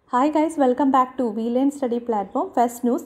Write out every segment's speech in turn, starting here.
Hi guys, welcome back to VLAN study platform. First news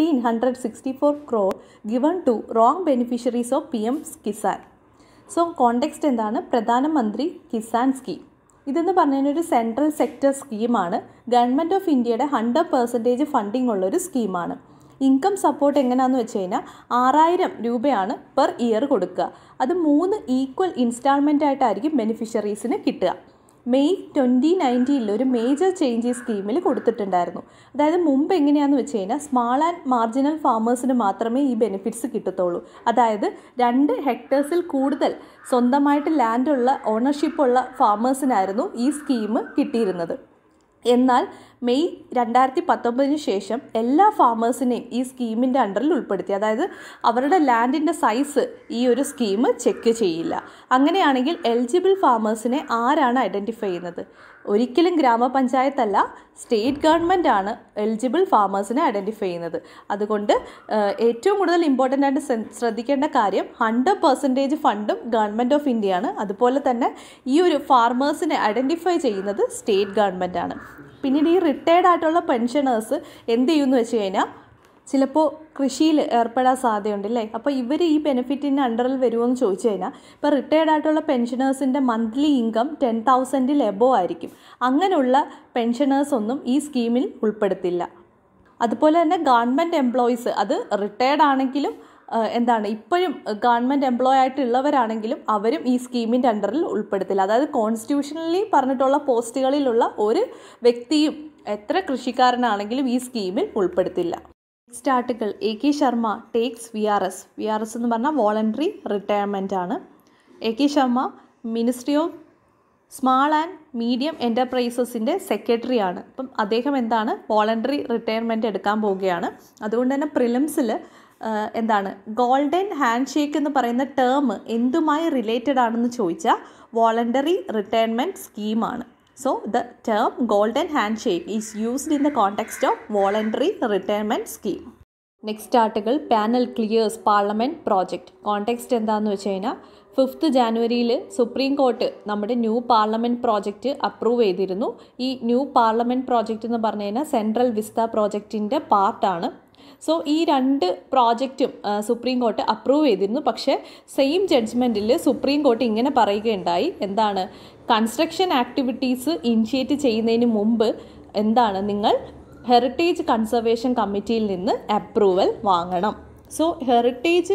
1364 crore given to wrong beneficiaries of PM Kisan so context എന്താണ് പ്രധാനമന്ത്രി Kisan scheme ഇതെന്ന് പറഞ്ഞാൽ ഒരു central sector സ്കീമാണ് government of ഇന്ത്യയുടെ hundred percentage funding ഉള്ളൊരു സ്കീമാണ് ഇൻകം സപ്പോർട്ട് എങ്ങനെയാണെന്ന് വെച്ച് കഴിഞ്ഞാൽ ആറായിരം രൂപയാണ് പെർ ഇയർ കൊടുക്കുക അത് മൂന്ന് ഈക്വൽ ഇൻസ്റ്റാൾമെൻ്റ് ആയിട്ടായിരിക്കും ബെനിഫിഷ്യറീസിന് കിട്ടുക മെയ് ട്വൻറ്റി നയൻറ്റീനിൽ ഒരു മേജർ ചേഞ്ച് ഈ സ്കീമിൽ കൊടുത്തിട്ടുണ്ടായിരുന്നു അതായത് മുമ്പ് എങ്ങനെയാണെന്ന് വെച്ച് കഴിഞ്ഞാൽ സ്മാൾ ആൻഡ് മാർജിനൽ ഫാമേഴ്സിന് മാത്രമേ ഈ ബെനിഫിറ്റ്സ് കിട്ടത്തുള്ളൂ അതായത് രണ്ട് ഹെക്ടേഴ്സിൽ കൂടുതൽ സ്വന്തമായിട്ട് ലാൻഡുള്ള ഓണർഷിപ്പുള്ള ഫാമേഴ്സിനായിരുന്നു ഈ സ്കീം കിട്ടിയിരുന്നത് എന്നാൽ മെയ് രണ്ടായിരത്തി പത്തൊമ്പതിന് ശേഷം എല്ലാ ഫാമേഴ്സിനെയും ഈ സ്കീമിൻ്റെ അണ്ടറിൽ ഉൾപ്പെടുത്തി അതായത് അവരുടെ ലാൻഡിൻ്റെ സൈസ് ഈ ഒരു സ്കീം ചെക്ക് ചെയ്യില്ല അങ്ങനെയാണെങ്കിൽ എലിജിബിൾ ഫാമേഴ്സിനെ ആരാണ് ഐഡൻറ്റിഫൈ ചെയ്യുന്നത് ഒരിക്കലും ഗ്രാമപഞ്ചായത്തല്ല സ്റ്റേറ്റ് ഗവൺമെൻറ് ആണ് എലിജിബിൾ ഫാമേഴ്സിനെ ഐഡൻറ്റിഫൈ ചെയ്യുന്നത് അതുകൊണ്ട് ഏറ്റവും കൂടുതൽ ഇമ്പോർട്ടൻ്റ് ആയിട്ട് ശ്രദ്ധിക്കേണ്ട കാര്യം ഹൺഡ്രഡ് പെർസെൻറ്റേജ് ഫണ്ടും ഗവൺമെൻറ് ഓഫ് ഇന്ത്യയാണ് അതുപോലെ തന്നെ ഈ ഒരു ഫാർമേഴ്സിനെ ഐഡൻറ്റിഫൈ ചെയ്യുന്നത് സ്റ്റേറ്റ് ഗവൺമെൻറ് ആണ് പിന്നീട് ഈ റിട്ടയർഡ് ആയിട്ടുള്ള പെൻഷനേഴ്സ് എന്ത് ചെയ്യുമെന്ന് വെച്ച് കഴിഞ്ഞാൽ ചിലപ്പോൾ കൃഷിയിൽ ഏർപ്പെടാൻ സാധ്യതയുണ്ട് അല്ലേ അപ്പോൾ ഇവർ ഈ ബെനിഫിറ്റിൻ്റെ അണ്ടറിൽ വരുമോ എന്ന് ചോദിച്ചു കഴിഞ്ഞാൽ ഇപ്പോൾ റിട്ടയർഡ് ആയിട്ടുള്ള പെൻഷനേഴ്സിൻ്റെ മന്ത്ലി ഇൻകം ടെൻ തൗസൻഡിൽ എബോ ആയിരിക്കും അങ്ങനെയുള്ള പെൻഷനേഴ്സ് ഒന്നും ഈ സ്കീമിൽ ഉൾപ്പെടുത്തില്ല അതുപോലെ തന്നെ ഗവൺമെൻറ് എംപ്ലോയീസ് അത് റിട്ടയർഡ് ആണെങ്കിലും എന്താണ് ഇപ്പോഴും ഗവൺമെൻറ് എംപ്ലോയി ആയിട്ടുള്ളവരാണെങ്കിലും അവരും ഈ സ്കീമിൻ്റെ അണ്ടറിൽ ഉൾപ്പെടുത്തില്ല അതായത് കോൺസ്റ്റിറ്റ്യൂഷണലി പറഞ്ഞിട്ടുള്ള പോസ്റ്റുകളിലുള്ള ഒരു വ്യക്തിയും എത്ര കൃഷിക്കാരനാണെങ്കിലും ഈ സ്കീമിൽ ഉൾപ്പെടുത്തില്ല next article A K Sharma takes V R S V R S എന്ന് പറഞ്ഞാൽ വോളണ്ടറി റിട്ടയർമെൻ്റ് ആണ് A K Sharma ministry of small and medium എൻ്റർപ്രൈസസിൻ്റെ സെക്രട്ടറി ആണ് അപ്പം അദ്ദേഹം എന്താണ് വോളണ്ടറി റിട്ടയർമെൻറ്റ് എടുക്കാൻ പോവുകയാണ് അതുകൊണ്ട് തന്നെ പ്രിലിംസിൽ എന്താണ് ഗോൾഡൻ ഹാൻഡ് ഷേക്ക് എന്ന് പറയുന്ന ടേം എന്തുമായി റിലേറ്റഡ് ആണെന്ന് ചോദിച്ചാൽ വോളണ്ടറി റിട്ടയർമെൻറ്റ് സ്കീമാണ് so the term golden handshake is used in the context of voluntary retirement scheme next article panel clears parliament project context എന്താണെന്ന് വെച്ച് കഴിഞ്ഞാൽ ഫിഫ്ത്ത് ജാനുവരിയിൽ സുപ്രീം കോർട്ട് നമ്മുടെ ന്യൂ പാർലമെൻറ്റ് പ്രോജക്റ്റ് അപ്രൂവ് ചെയ്തിരുന്നു ഈ new parliament project എന്ന് പറഞ്ഞു കഴിഞ്ഞാൽ സെൻട്രൽ വിസ്ത പ്രോജക്റ്റിൻ്റെ പാർട്ടാണ് സോ ഈ രണ്ട് പ്രോജക്റ്റും സുപ്രീം കോർട്ട് അപ്രൂവ് ചെയ്തിരുന്നു പക്ഷേ സെയിം ജഡ്ജ്മെൻറ്റിൽ സുപ്രീം കോർട്ട് ഇങ്ങനെ പറയുകയുണ്ടായി എന്താണ് കൺസ്ട്രക്ഷൻ ആക്ടിവിറ്റീസ് ഇനിഷ്യേറ്റ് ചെയ്യുന്നതിന് മുമ്പ് എന്താണ് നിങ്ങൾ ഹെറിറ്റേജ് കൺസർവേഷൻ കമ്മിറ്റിയിൽ നിന്ന് അപ്രൂവൽ വാങ്ങണം സോ ഹെറിറ്റേജ്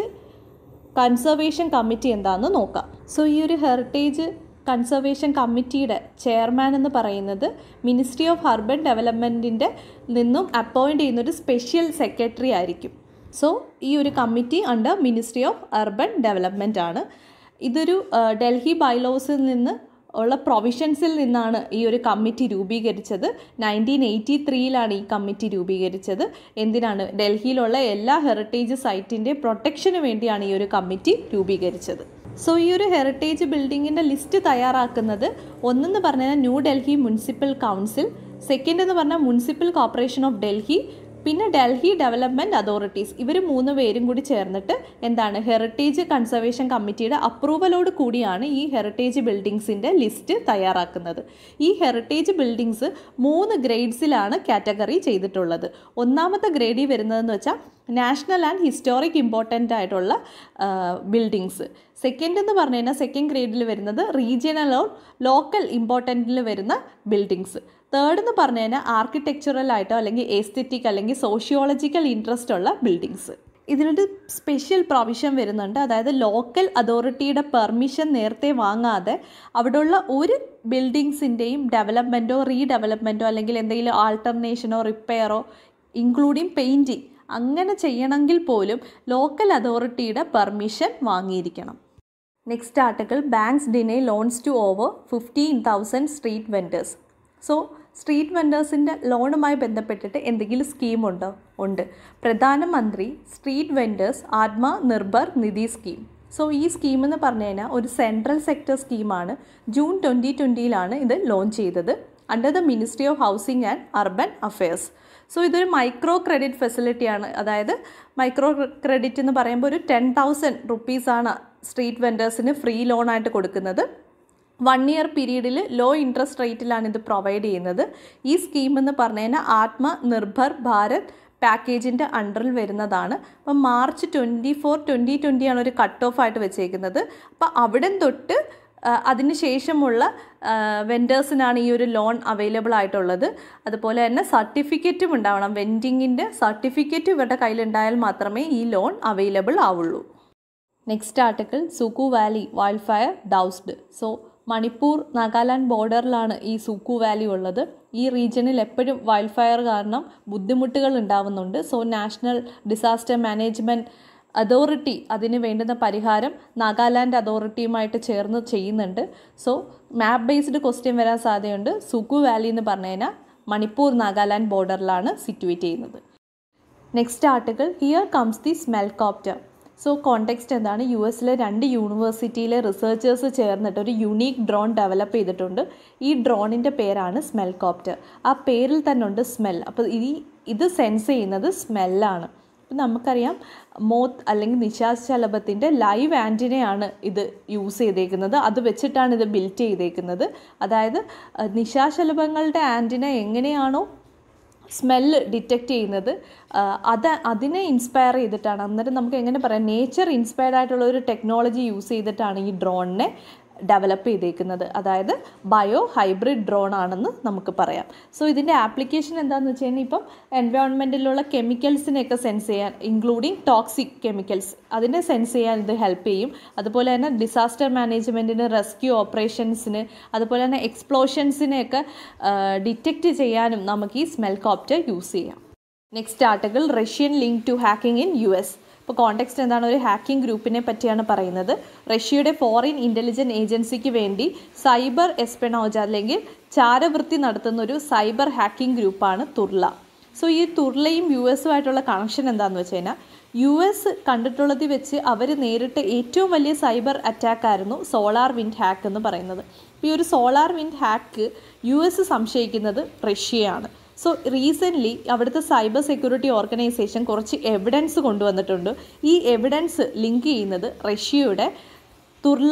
കൺസർവേഷൻ കമ്മിറ്റി എന്താണെന്ന് നോക്കാം സോ ഈ ഒരു ഹെറിറ്റേജ് കൺസർവേഷൻ കമ്മിറ്റിയുടെ ചെയർമാൻ എന്ന് പറയുന്നത് മിനിസ്ട്രി ഓഫ് അർബൻ ഡെവലപ്മെൻറ്റിൻ്റെ നിന്നും അപ്പോയിൻ്റ് ചെയ്യുന്ന ഒരു സ്പെഷ്യൽ സെക്രട്ടറി ആയിരിക്കും സോ ഈ ഒരു committee under ministry of urban development ആണ് ഇതൊരു ഡൽഹി ബൈലോസിൽ നിന്ന് ഉള്ള പ്രൊവിഷൻസിൽ നിന്നാണ് ഈ ഒരു കമ്മിറ്റി രൂപീകരിച്ചത് നയൻറ്റീൻ എയ്റ്റി ത്രീയിലാണ് ഈ കമ്മിറ്റി രൂപീകരിച്ചത് എന്തിനാണ് ഡൽഹിയിലുള്ള എല്ലാ ഹെറിറ്റേജ് സൈറ്റിൻ്റെ പ്രൊട്ടക്ഷന് വേണ്ടിയാണ് ഈ ഒരു കമ്മിറ്റി രൂപീകരിച്ചത് സോ ഈ ഒരു ഹെറിറ്റേജ് ബിൽഡിങ്ങിൻ്റെ ലിസ്റ്റ് തയ്യാറാക്കുന്നത് ഒന്നെന്ന് പറഞ്ഞാൽ New Delhi municipal council second എന്ന് പറഞ്ഞാൽ മുനിസിപ്പൽ കോർപ്പറേഷൻ ഓഫ് ഡൽഹി പിന്നെ ഡൽഹി ഡെവലപ്മെൻറ്റ് അതോറിറ്റീസ് ഇവർ മൂന്ന് പേരും കൂടി ചേർന്നിട്ട് എന്താണ് ഹെറിറ്റേജ് കൺസർവേഷൻ കമ്മിറ്റിയുടെ അപ്രൂവലോട് കൂടിയാണ് ഈ ഹെറിറ്റേജ് ബിൽഡിങ്സിൻ്റെ ലിസ്റ്റ് തയ്യാറാക്കുന്നത് ഈ ഹെറിറ്റേജ് ബിൽഡിങ്സ് മൂന്ന് ഗ്രേഡ്സിലാണ് കാറ്റഗറി ചെയ്തിട്ടുള്ളത് ഒന്നാമത്തെ ഗ്രേഡിൽ വരുന്നതെന്ന് വെച്ചാൽ നാഷണൽ ആൻഡ് ഹിസ്റ്റോറിക് ഇമ്പോർട്ടൻ്റ് ആയിട്ടുള്ള ബിൽഡിങ്സ് സെക്കൻഡ് എന്ന് പറഞ്ഞു കഴിഞ്ഞാൽ സെക്കൻഡ് ഗ്രേഡിൽ വരുന്നത് റീജിയണൽ ഓർ ലോക്കൽ ഇമ്പോർട്ടൻറ്റിൽ വരുന്ന ബിൽഡിങ്സ് തേർഡ് എന്ന് പറഞ്ഞു കഴിഞ്ഞാൽ ആർക്കിടെക്ചറൽ ആയിട്ടോ അല്ലെങ്കിൽ എസ്തെറ്റിക് അല്ലെങ്കിൽ സോഷ്യോളജിക്കൽ ഇൻട്രസ്റ്റ് ഉള്ള ബിൽഡിങ്സ് ഇതിനൊരു സ്പെഷ്യൽ പ്രൊവിഷൻ വരുന്നുണ്ട് അതായത് ലോക്കൽ അതോറിറ്റിയുടെ പെർമിഷൻ നേരത്തെ വാങ്ങാതെ അവിടെയുള്ള ഒരു ബിൽഡിങ്സിൻ്റെയും ഡെവലപ്മെൻറ്റോ റീഡെവലപ്മെൻറ്റോ അല്ലെങ്കിൽ എന്തെങ്കിലും ആൾട്ടർനേഷനോ റിപ്പയറോ ഇൻക്ലൂഡിങ് പെയിൻറ്റിങ് അങ്ങനെ ചെയ്യണമെങ്കിൽ പോലും ലോക്കൽ അതോറിറ്റിയുടെ പെർമിഷൻ വാങ്ങിയിരിക്കണം next article banks deny loans to over fifteen thousand street vendors so street വെൻഡേഴ്സിൻ്റെ ലോണുമായി ബന്ധപ്പെട്ടിട്ട് എന്തെങ്കിലും സ്കീമുണ്ടോ ഉണ്ട് Pradhan Mantri street vendors Atma Nirbhar Nidhi scheme so ഈ സ്കീം എന്ന് പറഞ്ഞു കഴിഞ്ഞാൽ ഒരു സെൻട്രൽ സെക്ടർ സ്കീമാണ് ജൂൺ ട്വൻറ്റി ട്വൻറ്റിയിലാണ് ഇത് ലോഞ്ച് ചെയ്തത് under the ministry of housing and urban affairs so ഇതൊരു മൈക്രോ ക്രെഡിറ്റ് ഫെസിലിറ്റിയാണ് അതായത് മൈക്രോ ക്രെഡിറ്റ് എന്ന് പറയുമ്പോൾ ഒരു ടെൻ തൗസൻഡ് റുപ്പീസാണ് സ്ട്രീറ്റ് വെൻഡേഴ്സിന് ഫ്രീ ലോണായിട്ട് കൊടുക്കുന്നത് വൺ ഇയർ പീരീഡിൽ ലോ ഇൻട്രസ്റ്റ് റേറ്റിലാണ് ഇത് പ്രൊവൈഡ് ചെയ്യുന്നത് ഈ സ്കീം എന്ന് പറഞ്ഞു കഴിഞ്ഞാൽ ആത്മ നിർഭർ ഭാരത് പാക്കേജിൻ്റെ അണ്ടറിൽ വരുന്നതാണ് അപ്പം മാർച്ച് ട്വൻറ്റി ഫോർ ട്വൻറ്റി ട്വൻറ്റിയാണ് ഒരു കട്ട് ഓഫ് ആയിട്ട് വെച്ചേക്കുന്നത് അപ്പോൾ അവിടെ തൊട്ട് അതിന് ശേഷമുള്ള വെൻഡേഴ്സിനാണ് ഈ ഒരു ലോൺ അവൈലബിൾ ആയിട്ടുള്ളത് അതുപോലെ തന്നെ സർട്ടിഫിക്കറ്റും ഉണ്ടാവണം വെൻഡിങ്ങിൻ്റെ സർട്ടിഫിക്കറ്റ് ഇവരുടെ കയ്യിലുണ്ടായാൽ മാത്രമേ ഈ ലോൺ അവൈലബിൾ ആവുള്ളൂ next article Dzukou valley wildfire doused so Manipur Nagaland ബോർഡറിലാണ് ഈ സുക്കു വാലി ഉള്ളത് ഈ റീജിയനിൽ എപ്പോഴും വൈൽഡ് ഫയർ കാരണം ബുദ്ധിമുട്ടുകൾ ഉണ്ടാവുന്നുണ്ട് so national disaster management authority അതിന് വേണ്ടുന്ന പരിഹാരം നാഗാലാൻഡ് അതോറിറ്റിയുമായിട്ട് ചേർന്ന് ചെയ്യുന്നുണ്ട് സോ മാപ്പ് ബേസ്ഡ് ക്വസ്റ്റ്യൻ വരാൻ സാധ്യതയുണ്ട് സുക്കു വാലി എന്ന് പറഞ്ഞു കഴിഞ്ഞാൽ മണിപ്പൂർ നാഗാലാൻഡ് ബോർഡറിലാണ് സിറ്റുവേറ്റ് ചെയ്യുന്നത് next article here comes the smellicopter so context എന്താണ് യു എസിലെ രണ്ട് യൂണിവേഴ്സിറ്റിയിലെ റിസർച്ചേഴ്സ് ചേർന്നിട്ട് ഒരു യുണീക്ക് ഡ്രോൺ ഡെവലപ്പ് ചെയ്തിട്ടുണ്ട് ഈ ഡ്രോണിൻ്റെ പേരാണ് സ്മെൽ കോപ്റ്റർ ആ പേരിൽ തന്നെ ഉണ്ട് സ്മെൽ അപ്പോൾ ഈ ഇത് സെൻസ് ചെയ്യുന്നത് സ്മെല്ലാണ് ഇപ്പം നമുക്കറിയാം മോത്ത് അല്ലെങ്കിൽ നിശാശലഭത്തിൻ്റെ ലൈവ് ആൻറ്റിനയാണ് ഇത് യൂസ് ചെയ്തേക്കുന്നത് അത് വെച്ചിട്ടാണ് ഇത് ബിൽറ്റ് ചെയ്തേക്കുന്നത് അതായത് നിശാശലഭങ്ങളുടെ ആൻറ്റിന എങ്ങനെയാണോ സ്മെല്ല് ഡിറ്റക്റ്റ് ചെയ്യുന്നത് അത് അതിനെ ഇൻസ്പയർ ചെയ്തിട്ടാണ് അന്നേരം നമുക്ക് എങ്ങനെ പറയാം നേച്ചർ ഇൻസ്പയർഡ് ആയിട്ടുള്ള ഒരു ടെക്നോളജി യൂസ് ചെയ്തിട്ടാണ് ഈ ഡ്രോണിനെ ഡെവലപ്പ് ചെയ്തേക്കുന്നത് അതായത് ബയോ ഹൈബ്രിഡ് ഡ്രോൺ ആണെന്ന് നമുക്ക് പറയാം സോ ഇതിൻ്റെ ആപ്ലിക്കേഷൻ എന്താണെന്ന് വെച്ച് കഴിഞ്ഞാൽ ഇപ്പം എൻവയോൺമെൻറ്റിലുള്ള കെമിക്കൽസിനെയൊക്കെ സെൻസ് ചെയ്യാൻ ഇൻക്ലൂഡിങ് ടോക്സിക് കെമിക്കൽസ് അതിനെ സെൻസ് ചെയ്യാൻ ഇത് ഹെൽപ്പ് ചെയ്യും അതുപോലെ തന്നെ ഡിസാസ്റ്റർ മാനേജ്മെൻറ്റിന് റെസ്ക്യൂ ഓപ്പറേഷൻസിന് അതുപോലെ തന്നെ എക്സ്പ്ലോഷൻസിനെയൊക്കെ ഡിറ്റക്റ്റ് ചെയ്യാനും നമുക്ക് ഈ സ്മെൽ കോപ്റ്റർ യൂസ് ചെയ്യാം next article Russian link to hacking in U S ഇപ്പോൾ കോണ്ടെക്സ്റ്റ് എന്താണ് ഒരു ഹാക്കിംഗ് ഗ്രൂപ്പിനെ പറ്റിയാണ് പറയുന്നത് റഷ്യയുടെ ഫോറിൻ ഇൻ്റലിജൻസ് ഏജൻസിക്ക് വേണ്ടി സൈബർ എസ്പെനോജ അല്ലെങ്കിൽ ചാരവൃത്തി നടത്തുന്ന ഒരു സൈബർ ഹാക്കിംഗ് ഗ്രൂപ്പാണ് തുർല സോ ഈ തുർലയും യു എസുമായിട്ടുള്ള കണക്ഷൻ എന്താണെന്ന് വെച്ച് കഴിഞ്ഞാൽ യു എസ് കണ്ടിട്ടുള്ളത് വെച്ച് അവർ നേരിട്ട് ഏറ്റവും വലിയ സൈബർ അറ്റാക്ക് ആയിരുന്നു സോളാർ വിൻഡ് ഹാക്ക് എന്ന് പറയുന്നത് ഈ ഒരു solar wind hack U S സംശയിക്കുന്നത് റഷ്യയാണ് സോ റീസെൻ്റ്ലി അവിടുത്തെ സൈബർ സെക്യൂരിറ്റി ഓർഗനൈസേഷൻ കുറച്ച് എവിഡൻസ് കൊണ്ടുവന്നിട്ടുണ്ട് ഈ എവിഡൻസ് ലിങ്ക് ചെയ്യുന്നത് റഷ്യയുടെ തുർല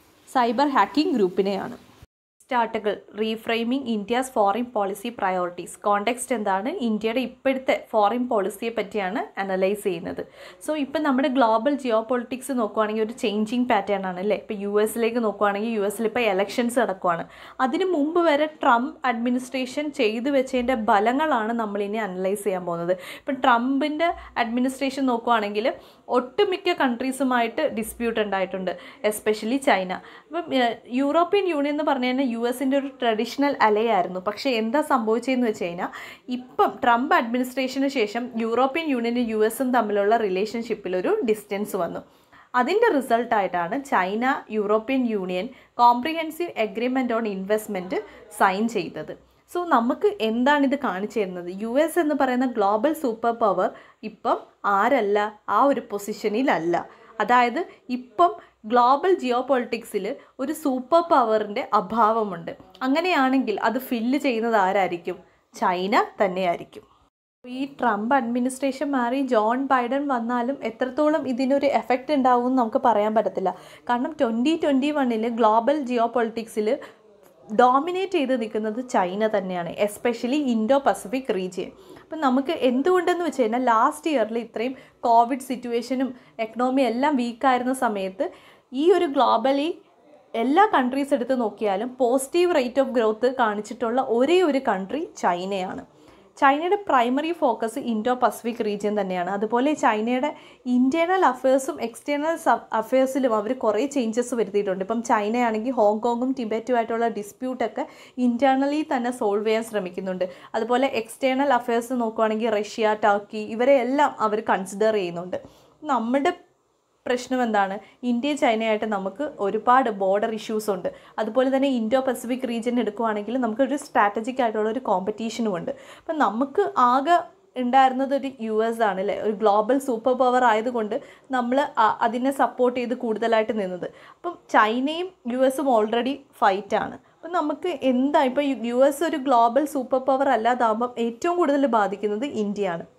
സൈബർ ഹാക്കിംഗ് ഗ്രൂപ്പിനെയാണ് article reframing India's foreign policy priorities context എന്താണ് ഇന്ത്യയുടെ ഇപ്പോഴത്തെ ഫോറിൻ പോളിസിയെ പറ്റിയാണ് അനലൈസ് ചെയ്യുന്നത് സോ ഇപ്പം നമ്മുടെ ഗ്ലോബൽ ജിയോ പൊളിറ്റിക്സ് നോക്കുവാണെങ്കിൽ ഒരു ചേഞ്ചിങ് പാറ്റേൺ ആണ് അല്ലേ ഇപ്പോൾ യു എസിലേക്ക് നോക്കുവാണെങ്കിൽ യു എസിൽ ഇപ്പോൾ എലക്ഷൻസ് നടക്കുവാണ് അതിന് മുമ്പ് വരെ ട്രംപ് അഡ്മിനിസ്ട്രേഷൻ ചെയ്തു വെച്ചതിൻ്റെ ഫലങ്ങളാണ് നമ്മളിനി അനലൈസ് ചെയ്യാൻ പോകുന്നത് ഇപ്പം ട്രംപിൻ്റെ അഡ്മിനിസ്ട്രേഷൻ നോക്കുവാണെങ്കിൽ ഒട്ടുമിക്ക കൺട്രീസുമായിട്ട് ഡിസ്പ്യൂട്ട് ഉണ്ടായിട്ടുണ്ട് എസ്പെഷ്യലി ചൈന അപ്പം യൂറോപ്യൻ യൂണിയൻ എന്ന് പറഞ്ഞു കഴിഞ്ഞാൽ യു എസിൻ്റെ ഒരു ട്രഡീഷണൽ അലയായിരുന്നു പക്ഷേ എന്താ സംഭവിച്ചതെന്ന് വെച്ച് കഴിഞ്ഞാൽ ഇപ്പം ട്രംപ് അഡ്മിനിസ്ട്രേഷന് ശേഷം യൂറോപ്യൻ യൂണിയനും യു എസും തമ്മിലുള്ള റിലേഷൻഷിപ്പിൽ ഒരു ഡിസ്റ്റൻസ് വന്നു അതിൻ്റെ റിസൾട്ടായിട്ടാണ് China European Union comprehensive agreement on investment sign ചെയ്തത് സോ നമുക്ക് എന്താണ് ഇത് കാണിച്ചു തരുന്നത് യു എസ് എന്ന് പറയുന്ന ഗ്ലോബൽ സൂപ്പർ പവർ ഇപ്പം ആരല്ല ആ ഒരു പൊസിഷനിലല്ല അതായത് ഇപ്പം ഗ്ലോബൽ ജിയോ പൊളിറ്റിക്സിൽ ഒരു സൂപ്പർ പവറിൻ്റെ അഭാവമുണ്ട് അങ്ങനെയാണെങ്കിൽ അത് ഫില്ല് ചെയ്യുന്നത് ആരായിരിക്കും ചൈന തന്നെയായിരിക്കും ഈ ട്രംപ് അഡ്മിനിസ്ട്രേഷൻ മാറി ജോൺ ബൈഡൻ വന്നാലും എത്രത്തോളം ഇതിനൊരു എഫക്റ്റ് ഉണ്ടാവും എന്ന് നമുക്ക് പറയാൻ പറ്റത്തില്ല കാരണം ട്വൻറ്റി ട്വൻറ്റി വണ്ണിൽ ഗ്ലോബൽ ജിയോ പൊളിറ്റിക്സിൽ ഡോമിനേറ്റ് ചെയ്ത് നിൽക്കുന്നത് ചൈന തന്നെയാണ് എസ്പെഷ്യലി ഇൻഡോ പസഫിക് റീജിയൻ അപ്പം നമുക്ക് എന്തുകൊണ്ടെന്ന് വെച്ച് കഴിഞ്ഞാൽ ലാസ്റ്റ് ഇയറിൽ ഇത്രയും കോവിഡ് സിറ്റുവേഷനും എക്കണോമി എല്ലാം വീക്കായിരുന്ന സമയത്ത് ഈ ഒരു ഗ്ലോബലി എല്ലാ കൺട്രീസ് എടുത്ത് നോക്കിയാലും പോസിറ്റീവ് റേറ്റ് ഓഫ് ഗ്രോത്ത് കാണിച്ചിട്ടുള്ള ഒരേ ഒരു കൺട്രി ചൈനയാണ് ചൈനയുടെ primary focus Indo Pacific region തന്നെയാണ് അതുപോലെ ചൈനയുടെ ഇൻറ്റേർണൽ അഫയേഴ്സും എക്സ്റ്റേണൽ അഫയേഴ്സിലും അവർ കുറേ ചേഞ്ചസ് വരുത്തിയിട്ടുണ്ട് ഇപ്പം ചൈനയാണെങ്കിൽ ഹോങ്കോങ്ങും ടിബറ്റുമായിട്ടുള്ള ഡിസ്പ്യൂട്ടൊക്കെ ഇൻറ്റേർണലി തന്നെ സോൾവ് ചെയ്യാൻ ശ്രമിക്കുന്നുണ്ട് അതുപോലെ എക്സ്റ്റേണൽ അഫയേഴ്സ് നോക്കുവാണെങ്കിൽ റഷ്യ ടർക്കി ഇവരെ എല്ലാം അവർ കൺസിഡർ ചെയ്യുന്നുണ്ട് നമ്മുടെ പ്രശ്നം എന്താണ് ഇന്ത്യ ചൈനയായിട്ട് നമുക്ക് ഒരുപാട് ബോർഡർ ഇഷ്യൂസ് ഉണ്ട് അതുപോലെ തന്നെ ഇൻഡോ പസഫിക് റീജിയൻ എടുക്കുവാണെങ്കിൽ നമുക്കൊരു സ്ട്രാറ്റജിക് ആയിട്ടുള്ള ഒരു കോമ്പറ്റീഷനും ഉണ്ട് അപ്പം നമുക്ക് ആകെ ഉണ്ടായിരുന്നത് ഒരു യു എസ് ആണ് അല്ലേ ഒരു ഗ്ലോബൽ സൂപ്പർ പവർ ആയതുകൊണ്ട് നമ്മൾ അതിനെ സപ്പോർട്ട് ചെയ്ത് കൂടുതലായിട്ട് നിന്നത് അപ്പം ചൈനയും യു എസും ഓൾറെഡി ഫൈറ്റാണ് അപ്പം നമുക്ക് എന്താ ഇപ്പോൾ യു എസ് ഒരു ഗ്ലോബൽ സൂപ്പർ പവർ അല്ലാതാകുമ്പം ഏറ്റവും കൂടുതൽ ബാധിക്കുന്നത് ഇന്ത്യയാണ്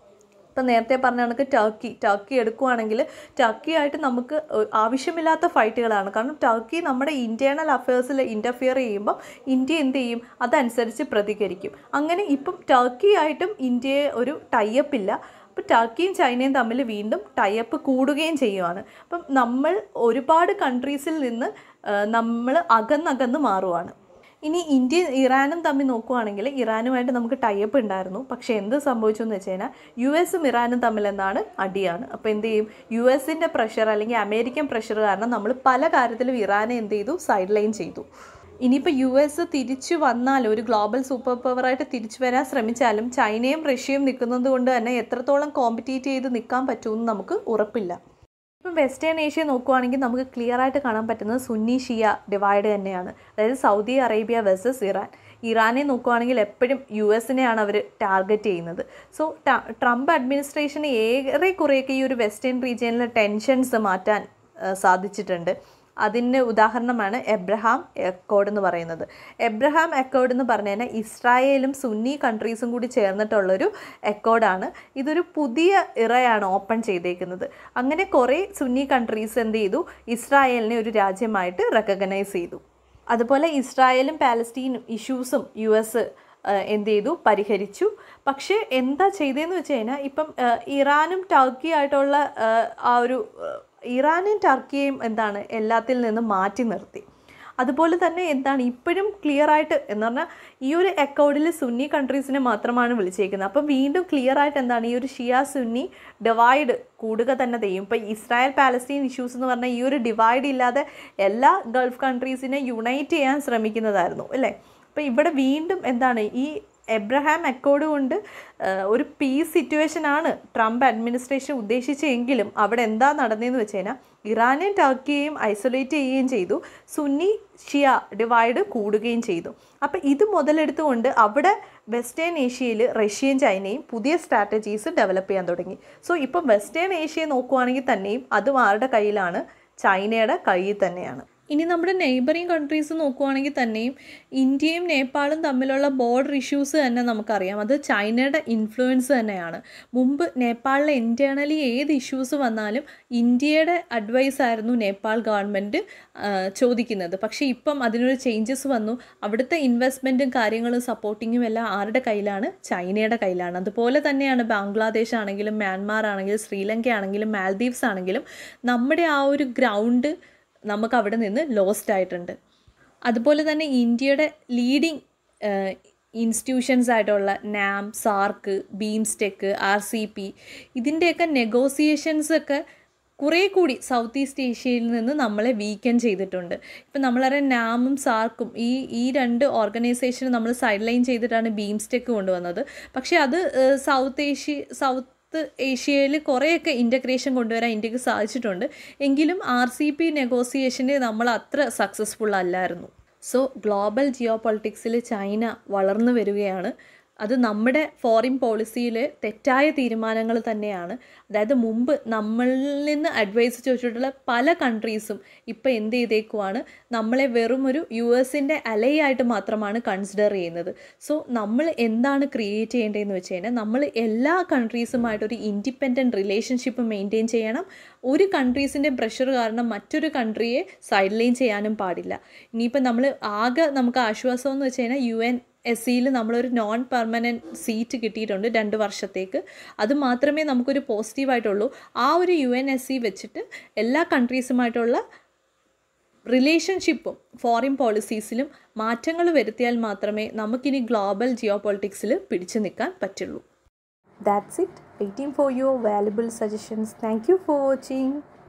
ഇപ്പം നേരത്തെ പറഞ്ഞ കണക്ക് ടർക്കി ടർക്കി എടുക്കുവാണെങ്കിൽ ടർക്കിയായിട്ട് നമുക്ക് ഒ- ആവശ്യമില്ലാത്ത ഫൈറ്റുകളാണ് കാരണം ടർക്കി നമ്മുടെ ഇൻറ്റേർണൽ അഫയേഴ്സിൽ ഇൻ്റർഫിയർ ചെയ്യുമ്പം ഇന്ത്യ എന്ത് ചെയ്യും അതനുസരിച്ച് പ്രതികരിക്കും അങ്ങനെ ഇപ്പം ടർക്കിയായിട്ടും ഇന്ത്യയെ ഒരു ടൈപ്പ് ഇല്ല അപ്പോൾ ടർക്കിയും ചൈനയും തമ്മിൽ വീണ്ടും ടൈപ്പ് കൂടുകയും ചെയ്യുവാണ് അപ്പം നമ്മൾ ഒരുപാട് കൺട്രീസിൽ നിന്ന് നമ്മൾ അകന്നകന്ന് മാറുവാണ് ഇനി ഇന്ത്യയും ഇറാനും തമ്മിൽ നോക്കുവാണെങ്കിൽ ഇറാനുമായിട്ട് നമുക്ക് ടൈപ്പ് ഉണ്ടായിരുന്നു പക്ഷേ എന്ത് സംഭവിച്ചു എന്ന് വെച്ച് കഴിഞ്ഞാൽ യു എസും ഇറാനും തമ്മിൽ എന്താണ് അടിയാണ് അപ്പോൾ എന്ത് ചെയ്യും യു എസിൻ്റെ പ്രഷർ അല്ലെങ്കിൽ അമേരിക്കൻ പ്രഷർ കാരണം നമ്മൾ പല കാര്യത്തിലും ഇറാനെ എന്ത് ചെയ്തു സൈഡ് ലൈൻ ചെയ്തു ഇനിയിപ്പോൾ യു എസ് തിരിച്ചു വന്നാൽ ഒരു ഗ്ലോബൽ സൂപ്പർ പവറായിട്ട് തിരിച്ചു വരാൻ ശ്രമിച്ചാലും ചൈനയും റഷ്യയും നിൽക്കുന്നത് കൊണ്ട് തന്നെ എത്രത്തോളം കോമ്പറ്റീറ്റ് ചെയ്ത് നിൽക്കാൻ പറ്റുമെന്ന് നമുക്ക് ഉറപ്പില്ല ഇപ്പം വെസ്റ്റേൺ ഏഷ്യ നോക്കുവാണെങ്കിൽ നമുക്ക് ക്ലിയർ ആയിട്ട് കാണാൻ പറ്റുന്നത് സുന്നി ഷിയ ഡിവൈഡ് തന്നെയാണ് അതായത് സൗദി അറേബ്യ വേഴ്സസ് ഇറാൻ ഇറാനെ നോക്കുവാണെങ്കിൽ എപ്പോഴും യു എസിനെയാണ് അവർ ടാർഗറ്റ് ചെയ്യുന്നത് സോ ട്രംപ് അഡ്മിനിസ്ട്രേഷന് ഏറെ കുറേയൊക്കെ ഈ ഒരു വെസ്റ്റേൺ റീജിയനിലെ ടെൻഷൻസ് മാറ്റാൻ ആ, സാധിച്ചിട്ടുണ്ട് അതിന് ഉദാഹരണമാണ് എബ്രഹാം അക്കോർഡ് എന്ന് പറയുന്നത് എബ്രഹാം അക്കോർഡ് എന്ന് പറഞ്ഞു കഴിഞ്ഞാൽ ഇസ്രായേലും സുന്നി കൺട്രീസും കൂടി ചേർന്നിട്ടുള്ളൊരു അക്കോർഡാണ് ഇതൊരു പുതിയ ഇറയാണ് ഓപ്പൺ ചെയ്തേക്കുന്നത് അങ്ങനെ കുറേ സുന്നി കൺട്രീസ് എന്ത് ചെയ്തു ഇസ്രായേലിനെ ഒരു രാജ്യമായിട്ട് റെക്കഗ്നൈസ് ചെയ്തു അതുപോലെ ഇസ്രായേലും പാലസ്തീനും ഇഷ്യൂസും യു എസ് എന്ത് ചെയ്തു പരിഹരിച്ചു പക്ഷേ എന്താ ചെയ്തതെന്ന് വെച്ച് കഴിഞ്ഞാൽ ഇപ്പം ആ, ഇറാനും ടർക്കി ആയിട്ടുള്ള ആ, ആ ഒരു ആ, ഇറാനും ടർക്കിയെയും എന്താണ് എല്ലാത്തിൽ നിന്നും മാറ്റി നിർത്തി അതുപോലെ തന്നെ എന്താണ് ഇപ്പോഴും ക്ലിയർ ആയിട്ട് എന്ന് പറഞ്ഞാൽ ഈ ഒരു അക്കൗണ്ടിൽ സുന്നി കൺട്രീസിനെ മാത്രമാണ് വിളിച്ചേക്കുന്നത് അപ്പം വീണ്ടും ക്ലിയർ ആയിട്ട് എന്താണ് ഈ ഒരു ഷിയ സുന്നി ഡിവൈഡ് കൂടുക തന്നെ ചെയ്യും ഇപ്പം ഇസ്രായേൽ പാലസ്തീൻ ഇഷ്യൂസ് എന്ന് പറഞ്ഞാൽ ഈ ഒരു ഡിവൈഡ് ഇല്ലാതെ എല്ലാ ഗൾഫ് കൺട്രീസിനെ യുണൈറ്റ് ചെയ്യാൻ ശ്രമിക്കുന്നതായിരുന്നു അല്ലേ അപ്പോൾ ഇവിടെ വീണ്ടും എന്താണ് ഈ എബ്രഹാം അക്കോർഡ് കൊണ്ട് ആ, ഒരു പീസ് സിറ്റുവേഷനാണ് ട്രംപ് അഡ്മിനിസ്ട്രേഷൻ ഉദ്ദേശിച്ചെങ്കിലും അവിടെ എന്താ നടന്നതെന്ന് വെച്ച് കഴിഞ്ഞാൽ ഇറാനെയും ടർക്കിയെയും ഐസൊലേറ്റ് ചെയ്യുകയും ചെയ്തു സുന്നി ഷിയ ഡിവൈഡ് കൂടുകയും ചെയ്തു അപ്പോൾ ഇത് മുതലെടുത്തുകൊണ്ട് അവിടെ വെസ്റ്റേൺ ഏഷ്യയിൽ റഷ്യയും ചൈനയും പുതിയ സ്ട്രാറ്റജീസ് ഡെവലപ്പ് ചെയ്യാൻ തുടങ്ങി സോ ഇപ്പം വെസ്റ്റേൺ ഏഷ്യയെ നോക്കുവാണെങ്കിൽ തന്നെയും അതും ആരുടെ കയ്യിലാണ് ചൈനയുടെ കയ്യിൽ തന്നെയാണ് ഇനി നമ്മുടെ നെയ്ബറിങ് കൺട്രീസ് നോക്കുവാണെങ്കിൽ തന്നെയും ഇന്ത്യയും നേപ്പാളും തമ്മിലുള്ള ബോർഡർ ഇഷ്യൂസ് തന്നെ നമുക്കറിയാം അത് ചൈനയുടെ ഇൻഫ്ലുവൻസ് തന്നെയാണ് മുമ്പ് നേപ്പാളിലെ ഇൻറ്റേർണലി ഏത് ഇഷ്യൂസ് വന്നാലും ഇന്ത്യയുടെ അഡ്വൈസ് ആയിരുന്നു നേപ്പാൾ ഗവൺമെൻറ് ചോദിക്കുന്നത് പക്ഷേ ഇപ്പം അതിനൊരു ചേഞ്ചസ് വന്നു അവിടുത്തെ ഇൻവെസ്റ്റ്മെൻറ്റും കാര്യങ്ങളും സപ്പോർട്ടിങ്ങും എല്ലാം ആരുടെ കയ്യിലാണ് ചൈനയുടെ കയ്യിലാണ് അതുപോലെ തന്നെയാണ് ബാംഗ്ലാദേശ് ആണെങ്കിലും മ്യാൻമാർ ആണെങ്കിലും ശ്രീലങ്ക ആണെങ്കിലും മാൽദീവ്സ് ആണെങ്കിലും നമ്മുടെ ആ ഒരു ഗ്രൗണ്ട് നമുക്ക് അവിടെ നിന്ന് ലോസ്റ്റ് ആയിട്ടുണ്ട് അതുപോലെ തന്നെ ഇന്ത്യയുടെ ലീഡിങ് ഇൻസ്റ്റിറ്റ്യൂഷൻസ് ആയിട്ടുള്ള നാം SAARC BIMSTEC R C P ഇതിൻ്റെയൊക്കെ നെഗോസിയേഷൻസ് ഒക്കെ കുറേ കൂടി സൗത്ത് ഈസ്റ്റ് ഏഷ്യയിൽ നിന്ന് നമ്മളെ വീക്കൻ ചെയ്തിട്ടുണ്ട് ഇപ്പം നമ്മളറിയാം നാമും സാർക്കും ഈ ഈ രണ്ട് ഓർഗനൈസേഷനും നമ്മൾ സൈഡ് ലൈൻ ചെയ്തിട്ടാണ് ബീംസ്റ്റെക്ക് കൊണ്ടുവന്നത് പക്ഷേ അത് സൗത്ത് ഏഷ്യ സൗത്ത് ഏഷ്യയിൽ കുറേയൊക്കെ ഇൻ്റഗ്രേഷൻ കൊണ്ടുവരാൻ ഇന്ത്യക്ക് സാധിച്ചിട്ടുണ്ട് എങ്കിലും ആർ സി പി നെഗോസിയേഷന് നമ്മൾ അത്ര സക്സസ്ഫുൾ അല്ലായിരുന്നു സോ ഗ്ലോബൽ ജിയോ പൊളിറ്റിക്സിൽ ചൈന വളർന്നു വരികയാണ് അത് നമ്മുടെ ഫോറിൻ പോളിസിയിൽ തെറ്റായ തീരുമാനങ്ങൾ തന്നെയാണ് അതായത് മുമ്പ് നമ്മളിൽ നിന്ന് അഡ്വൈസ് ചോദിച്ചിട്ടുള്ള പല കൺട്രീസും ഇപ്പോൾ എന്ത് ചെയ്തേക്കുവാണ് നമ്മളെ വെറും ഒരു യു എസിൻ്റെ അലയായിട്ട് മാത്രമാണ് കൺസിഡർ ചെയ്യുന്നത് സോ നമ്മൾ എന്താണ് ക്രിയേറ്റ് ചെയ്യേണ്ടതെന്ന് വെച്ച് കഴിഞ്ഞാൽ നമ്മൾ എല്ലാ കൺട്രീസുമായിട്ട് ഒരു ഇൻഡിപെൻഡൻറ്റ് റിലേഷൻഷിപ്പ് മെയിൻറ്റെയിൻ ചെയ്യണം ഒരു കൺട്രീസിൻ്റെ പ്രഷർ കാരണം മറ്റൊരു കൺട്രിയെ സൈഡ് ലൈൻ ചെയ്യാനും പാടില്ല ഇനിയിപ്പോൾ നമ്മൾ ആകെ നമുക്ക് ആശ്വാസം എന്ന് വെച്ച് കഴിഞ്ഞാൽ യു എൻ എസ് സിയിൽ നമ്മളൊരു നോൺ പെർമനൻറ്റ് സീറ്റ് കിട്ടിയിട്ടുണ്ട് രണ്ട് വർഷത്തേക്ക് അത് മാത്രമേ നമുക്കൊരു പോസിറ്റീവായിട്ടുള്ളൂ ആ ഒരു യു എൻ എസ് സി വെച്ചിട്ട് എല്ലാ കൺട്രീസുമായിട്ടുള്ള റിലേഷൻഷിപ്പും ഫോറിൻ പോളിസീസിലും മാറ്റങ്ങൾ വരുത്തിയാൽ മാത്രമേ നമുക്കിനി ഗ്ലോബൽ ജിയോ പൊളിറ്റിക്സിൽ പിടിച്ചു നിൽക്കാൻ പറ്റുള്ളൂ that's it waiting for your valuable suggestions thank you for watching